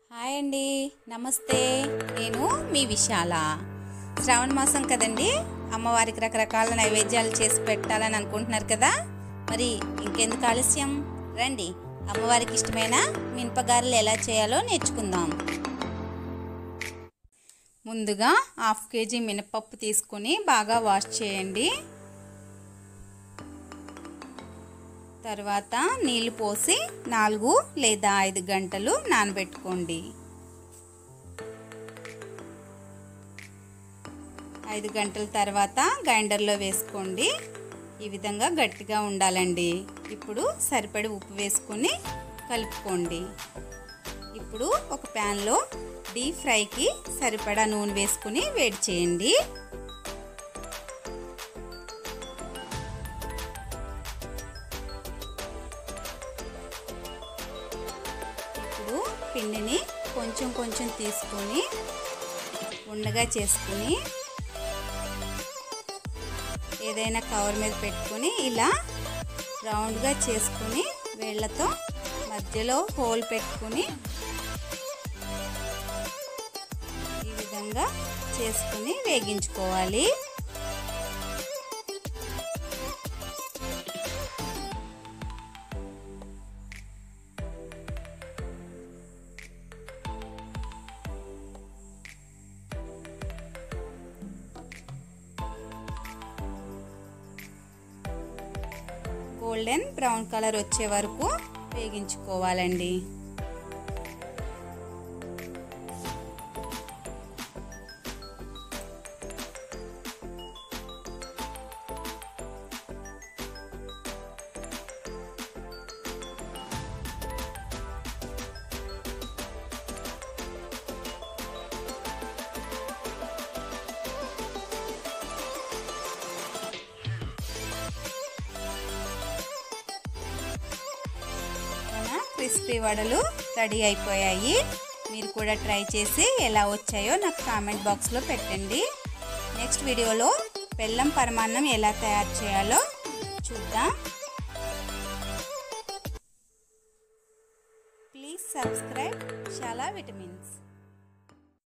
hi అండి నమస్తే నేను మీ విశాల శ్రావణ మాసం కదండి అమ్మవారికి రకరకాల నైవేద్యాలు చేసి పెట్టాలని అనుకుంటున్నారు కదా మరి ఇంకెందుకు ఆలస్యం రండి అమ్మవారికి ఇష్టమైన మినపగారెలు ఎలా చేయాలో నేర్చుకుందాం ముందుగా హాఫ్ కేజీ మినపప్పు తీసుకొని బాగా వాష్ చేయండి తర్వాత నీళ్లు పోసి నాలుగు లేదా ఐదు గంటలు నానబెట్టుకోండి ఐదు గంటల తర్వాత గ్రైండర్లో వేసుకోండి ఈ విధంగా గట్టిగా ఉండాలండి ఇప్పుడు సరిపడి ఉప్పు వేసుకొని కలుపుకోండి ఇప్పుడు ఒక ప్యాన్లో డీప్ ఫ్రైకి సరిపడా నూనె వేసుకుని వేడి చేయండి ఇప్పుడు పిండిని కొంచెం కొంచెం తీసుకొని ఉండగా చేసుకుని ఏదైనా కవర్ మీద పెట్టుకొని ఇలా రౌండ్గా చేసుకుని వేళ్ళతో మధ్యలో హోల్ పెట్టుకుని ఈ విధంగా చేసుకుని వేగించుకోవాలి గోల్డెన్ బ్రౌన్ కలర్ వచ్చే వరకు వేగించుకోవాలండి మన క్రిస్పీ వడలు రెడీ అయిపోయాయి మీరు కూడా ట్రై చేసి ఎలా వచ్చాయో నాకు కామెంట్ బాక్స్లో పెట్టండి నెక్స్ట్ వీడియోలో బెల్లం పరమాన్నం ఎలా తయారు చేయాలో చూద్దాం ప్లీజ్ సబ్స్క్రైబ్ చాలా విటమిన్స్